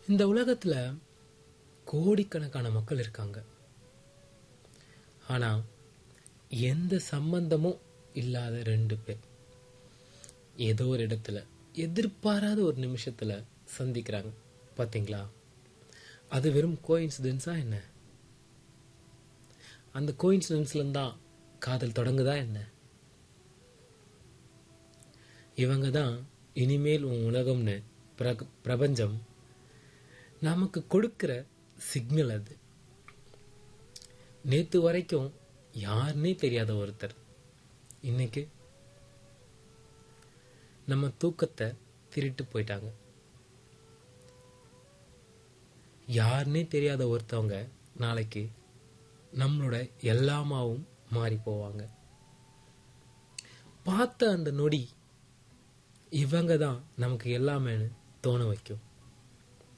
இந்த உலகத்துல கோடிக்கணக்கான மக்கள் இருக்காங்க ஆனா எந்த சம்பந்தமும் இல்லாத ரெண்டு பேர் ஏதோ ஒரு இடத்துல எதிர்பாராத ஒரு நிமிஷத்துல சந்திக்கிறாங்க பாத்தீங்களா அது வெறும் கோயின்சிடென்ஸா என்ன அந்த கோயின்சிடென்ஸ்ல தான் காதல் தொடங்குதா என்ன இவங்க தான் இனிமேல் உன் உலகம்னு பிரக- பிரபஞ்சம் நமக்கு கொடுக்கிற சிக்னல் அது நேத்து வரைக்கும் யாருன்னே தெரியாத ஒருத்தர் இன்னைக்கு நம்ம தூக்கத்தை திருட்டு போயிட்டாங்க யாருன்னே தெரியாத ஒருத்தவங்க நாளைக்கு நம்மளோட எல்லாமாவும் மாறி போவாங்க பார்த்த அந்த நொடி இவங்க தான் நமக்கு எல்லாமேன்னு தோண வைக்கும்